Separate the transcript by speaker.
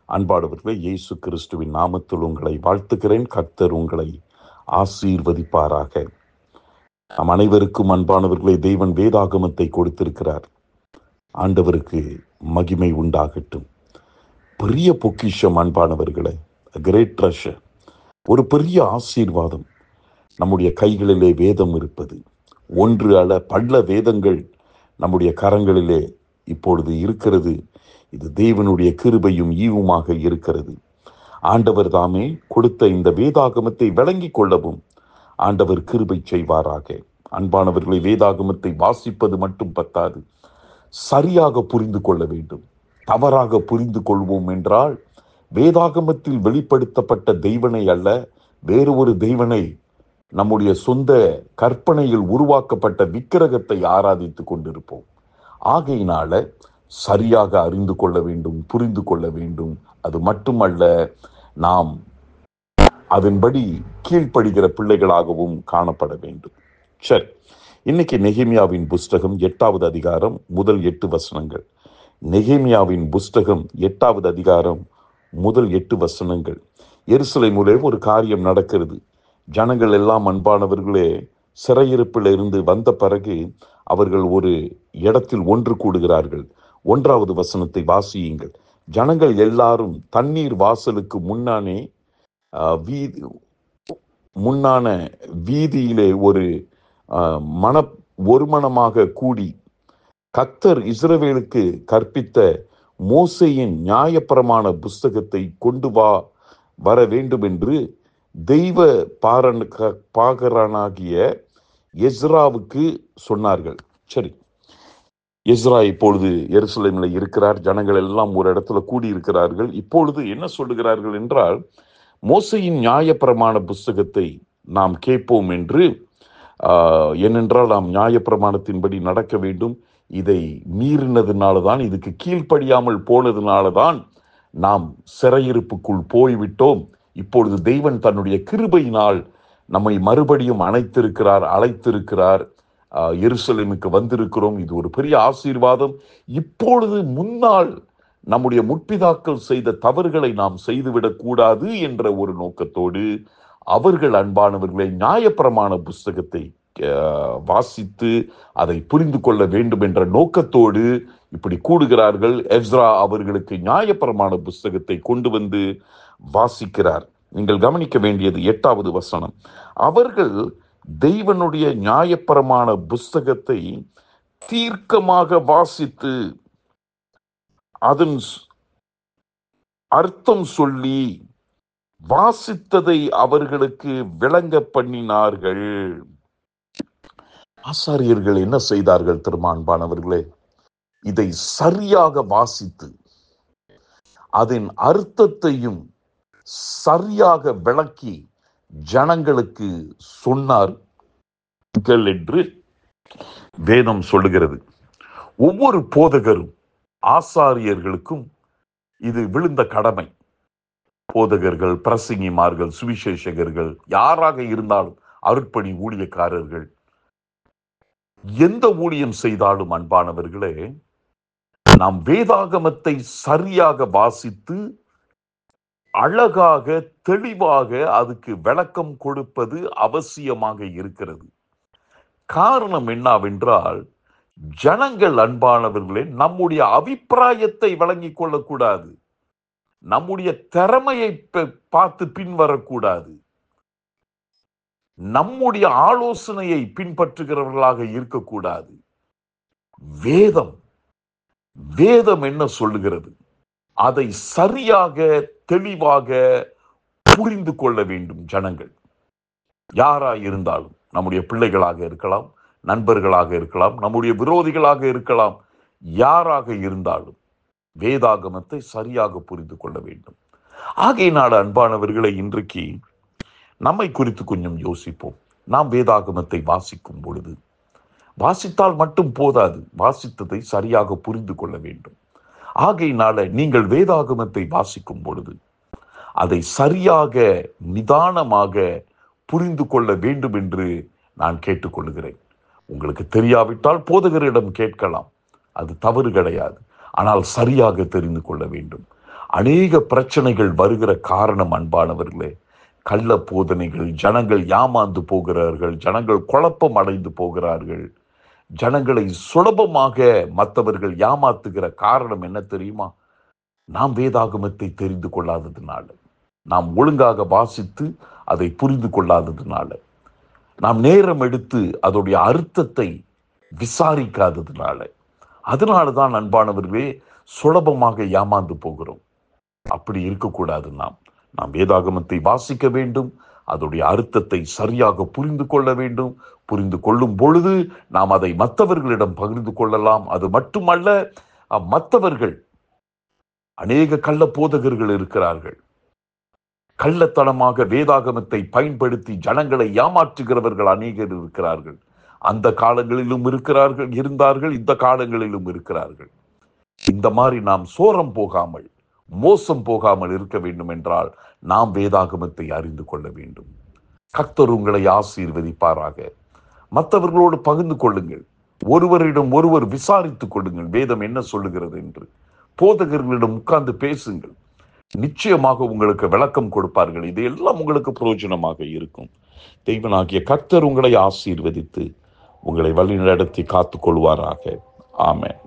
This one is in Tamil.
Speaker 1: அன்பானவர்களே இயேசு கிறிஸ்துவின் நாமத்தில் உங்களை வாழ்த்துகிறேன் கர்த்தர் உங்களை ஆசீர்வதிப்பாராக நம் அனைவருக்கும் அன்பானவர்களே தேவன் வேதாகமத்தை கொடுத்திருக்கிறார் ஆண்டவருக்கு மகிமை உண்டாகட்டும் பெரிய பொக்கிஷம் அன்பானவர்களே கிரேட் ட்ரெஷர் ஒரு பெரிய ஆசீர்வாதம் நம்முடைய கைகளிலே வேதம் இருப்பது ஒன்று அல்ல பல வேதங்கள் நம்முடைய கரங்களிலே இப்பொழுது இருக்கிறது இது தேவனுடைய கிருபையும் ஈவுமாக இருக்கிறது ஆண்டவர் தாமே கொடுத்த இந்த வேதாகமத்தை விளங்கிக் கொள்ளவும் ஆண்டவர் கிருபை செய்வாராக அன்பானவர்களை வேதாகமத்தை வாசிப்பது மட்டும் பத்தாது சரியாக புரிந்து கொள்ள வேண்டும் தவறாக புரிந்து கொள்வோம் என்றால் வேதாகமத்தில் வெளிப்படுத்தப்பட்ட தெய்வனை அல்ல வேறு ஒரு தெய்வனை நம்முடைய சொந்த கற்பனையில் உருவாக்கப்பட்ட விக்கிரகத்தை ஆராதித்துக் கொண்டிருப்போம் ஆகையினால சரியாக அறிந்து கொள்ள வேண்டும் புரிந்து கொள்ள வேண்டும் அது மட்டுமல்ல நாம் அதன்படி கீழ்ப்படுகிற பிள்ளைகளாகவும் காணப்பட வேண்டும் சரி இன்னைக்கு நெகேமியாவின் புஸ்தகம் எட்டாவது அதிகாரம் முதல் எட்டு வசனங்கள் நெகேமியாவின் புஸ்தகம் எட்டாவது அதிகாரம் முதல் எட்டு வசனங்கள் எருசலேமுலே ஒரு காரியம் நடக்கிறது ஜனங்கள் எல்லாம் அன்பானவர்களே சிறையிருப்பில் இருந்து வந்த பிறகு அவர்கள் ஒரு இடத்தில் ஒன்று கூடுகிறார்கள் ஒன்றாவது வசனத்தை வாசியுங்கள் ஜனங்கள் எல்லாரும் தண்ணீர் வாசலுக்கு முன்னானே ஆஹ், வீதி முன்னான வீதியிலே ஒரு ஆஹ், மன ஒருமனமாக கூடி கத்தர் இஸ்ரவேலுக்கு கற்பித்த மோசேயின் நியாயப்பிரமாண புஸ்தகத்தை கொண்டு வா வர வேண்டும் என்று தெய்வ பாரன் க- பாகரனாகிய எஸ்ராவுக்கு சொன்னார்கள் சரி எஸ்ரா இப்பொழுது எருசலேமில் இருக்கிறார் ஜனங்கள் எல்லாம் ஒரு இடத்துல கூடி இருக்கிறார்கள் இப்பொழுது என்ன சொல்லுகிறார்கள் என்றால் மோசையின் நியாயப்பிரமாண புஸ்தகத்தை நாம் கேட்போம் என்று ஆஹ், ஏனென்றால் நாம் நியாயப்பிரமாணத்தின்படி நடக்க வேண்டும் இதை மீறினதுனால தான் இதுக்கு கீழ்ப்படியாமல் போனதுனால தான் நாம் சிறையிருப்புக்குள் போய்விட்டோம் இப்பொழுது தெய்வன் தன்னுடைய கிருபையினால் நம்மை மறுபடியும் அணைத்திருக்கிறார் அழைத்திருக்கிறார் ஆஹ், எருசலேமுக்கு வந்திருக்கிறோம் இது ஒரு பெரிய ஆசீர்வாதம் இப்பொழுது முன்னால் நம்முடைய முற்பிதாக்கள் செய்த தவறுகளை நாம் செய்துவிடக் கூடாது என்ற ஒரு நோக்கத்தோடு அவர்கள் அன்பானவர்களை நியாயப்பிரமாண புஸ்தகத்தை ஆஹ், வாசித்து அதை புரிந்து கொள்ள வேண்டும் என்ற நோக்கத்தோடு இப்படி கூடுகிறார்கள் எஸ்ரா அவர்களுக்கு நியாயப்பிரமாண புஸ்தகத்தை கொண்டு வந்து வாசிக்கிறார் நீங்கள் கவனிக்க வேண்டியது எட்டாவது வசனம் அவர்கள் தெய்வனுடைய நியாயப்பிரமாண புஸ்தகத்தை தீர்க்கமாக வாசித்து அதன் ஸ்- அர்த்தம் சொல்லி வாசித்ததை அவர்களுக்கு விளங்க பண்ணினார்கள் ஆசாரியர்கள் என்ன செய்தார்கள் திருமான்பானவர்களே இதை சரியாக வாசித்து அதன் அர்த்தத்தையும் சரியாக விளக்கி ஜனங்களுக்கு சொன்னார்கள் என்று வேதம் சொல்லுகிறது ஒவ்வொரு போதகரும் ஆசாரியர்களுக்கும் இது விழுந்த கடமை போதகர்கள் பிரசங்கிமார்கள் சுவிசேஷகர்கள் யாராக இருந்தாலும் அருட்பணி ஊழியக்காரர்கள் எந்த ஊழியம் செய்தாலும் அன்பானவர்களே நாம் வேதாகமத்தை சரியாக வாசித்து அழகாக தெளிவாக அதுக்கு விளக்கம் கொடுப்பது அவசியமாக இருக்கிறது காரணம் என்னவென்றால் ஜனங்கள் அன்பானவர்களே நம்முடைய அபிப்பிராயத்தை விளங்கிக் கொள்ளக்கூடாது நம்முடைய திறமையை ப- பார்த்து பின்வரக்கூடாது நம்முடைய ஆலோசனையை பின்பற்றுகிறவர்களாக இருக்கக்கூடாது வேதம் வேதம் என்ன சொல்லுகிறது அதை சரியாக தெளிவாக புரிந்து கொள்ள வேண்டும் ஜனங்கள் யாரா இருந்தாலும் நம்முடைய பிள்ளைகளாக இருக்கலாம் நண்பர்களாக இருக்கலாம் நம்முடைய விரோதிகளாக இருக்கலாம் யாராக இருந்தாலும் வேதாகமத்தை சரியாக புரிந்து கொள்ள வேண்டும் ஆகையினால அன்பானவர்களை இன்றைக்கு நம்மை குறித்து கொஞ்சம் யோசிப்போம் நாம் வேதாகமத்தை வாசிக்கும் பொழுது வாசித்தால் மட்டும் போதாது வாசித்ததை சரியாக புரிந்து கொள்ள வேண்டும் ஆகையினால நீங்கள் வேதாகமத்தை வாசிக்கும் பொழுது அதை சரியாக நிதானமாக புரிந்து கொள்ள வேண்டும் என்று நான் கேட்டுக்கொள்கிறேன் உங்களுக்கு தெரியாவிட்டால் போதகரிடம் கேட்கலாம் அது தவறு கிடையாது ஆனால் சரியாக தெரிந்து கொள்ள வேண்டும் அநேக பிரச்சனைகள் வருகிற காரணம் அன்பானவர்களே கள்ள போதனைகள் ஜனங்கள் ஏமாந்து போகிறார்கள் ஜனங்கள் குழப்பம் அடைந்து போகிறார்கள் ஜனங்களை சுலபமாக மற்றவர்கள் ஏமாத்துகிற காரணம் என்ன தெரியுமா நாம் வேதாகமத்தை தெரிந்து கொள்ளாததுனால நாம் ஒழுங்காக வாசித்து அதை புரிந்து கொள்ளாததுனால நாம் நேரம் எடுத்து அதோடைய அர்த்தத்தை விசாரிக்காததுனால அதனால தான் அன்பானவர்களே சுலபமாக ஏமாந்து போகிறோம் அப்படி இருக்கக்கூடாது நாம் நாம் வேதாகமத்தை வாசிக்க வேண்டும் அதோடைய அர்த்தத்தை சரியாக புரிந்து கொள்ள வேண்டும் புரிந்து கொள்ளும் பொழுது நாம் அதை மற்றவர்களிடம் பகிர்ந்து கொள்ளலாம் அது மட்டுமல்ல அஹ், மற்றவர்கள் அநேக கள்ள போதகர்கள் இருக்கிறார்கள் கள்ளத்தனமாக வேதாகமத்தை பயன்படுத்தி ஜனங்களை ஏமாற்றுகிறவர்கள் அநேகர் இருக்கிறார்கள் அந்த காலங்களிலும் இருக்கிறார்கள் இருந்தார்கள் இந்த காலங்களிலும் இருக்கிறார்கள் இந்த மாதிரி நாம் சோரம் போகாமல் மோசம் போகாமல் இருக்க வேண்டும் என்றால் நாம் வேதாகமத்தை அறிந்து கொள்ள வேண்டும் கர்த்தர் உங்களை ஆசீர்வதிப்பாராக மற்றவர்களோடு பகிர்ந்து கொள்ளுங்கள் ஒருவரிடம் ஒருவர் விசாரித்துக் கொள்ளுங்கள் வேதம் என்ன சொல்லுகிறது என்று போதகர்களிடம் உட்கார்ந்து பேசுங்கள் நிச்சயமாக உங்களுக்கு விளக்கம் கொடுப்பார்கள் இது எல்லாம் உங்களுக்கு பிரயோஜனமாக இருக்கும் தெய்வனாகிய கர்த்தர் உங்களை ஆசீர்வதித்து உங்களை வழிநடத்தி காத்துக் கொள்வாராக ஆமென்